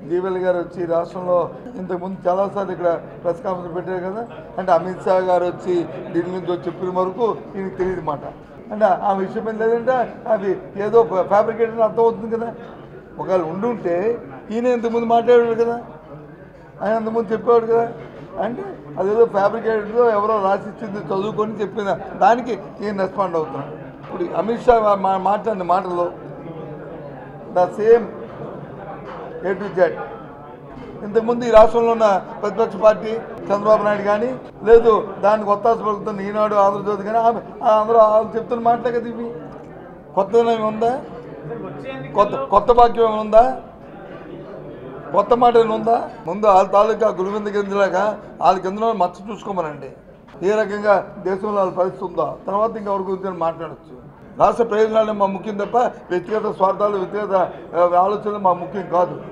దీవెల్ గారు వచ్చి రాష్ట్రంలో ఇంతకుముందు చాలాసార్లు ఇక్కడ ప్రెస్ కాన్ఫరెన్స్ పెట్టారు కదా అంటే అమిత్ షా గారు వచ్చి దీని నుంచి వచ్చి చెప్పిన వరకు ఈయనకి తెలియదు మాట అంటే ఆ విషయం ఏం లేదంటే అది ఏదో ఫ్యాబ్రికేషన్ అర్థమవుతుంది కదా ఒకవేళ ఉండుంటే ఈయన ఇంతకుముందు మాట్లాడాడు కదా ఆయన అంతకుముందు చెప్పేవాడు కదా అంటే అదేదో ఫ్యాబ్రికేటెడ్లో ఎవరో రాసిచ్చింది చదువుకొని చెప్పిన దానికి ఈయన రెస్పాండ్ అవుతున్నాడు ఇప్పుడు అమిత్ షా మా- మాట్లాడిన మాటలో the same A to Z ఇంతకుముందు ఈ రాష్ట్రంలో ఉన్న ప్రతిపక్ష పార్టీ చంద్రబాబు నాయుడు కానీ లేదు దానికి ఒత్తాస పలుకుతున్న ఈనాడు ఆంధ్రజ్యోతి కానీ ఆమె అందరూ వాళ్ళు చెప్తున్న మాటలే కదా ఇవి కొత్తదనం ఏమైనా ఉందా కొత్త కొత్త వాక్యం ఏమైనా ఉందా కొత్త మాట ఏమైనా ఉందా ముందు వాళ్ళ తాలూకా గురువింద గింజలాగా వాళ్ళ కింద మచ్చ చూసుకోమనండి ఏ రకంగా దేశంలో వాళ్ళ పరిస్థితి ఉందో తర్వాత ఇంకా ఎవరి గురించి మాట్లాడచ్చు రాష్ట్ర ప్రయోజనాలు మా ముఖ్యం తప్ప వ్యక్తిగత స్వార్థాలు వ్యక్తిగత ఆ, ఆలోచనలు మా ముఖ్యం కాదు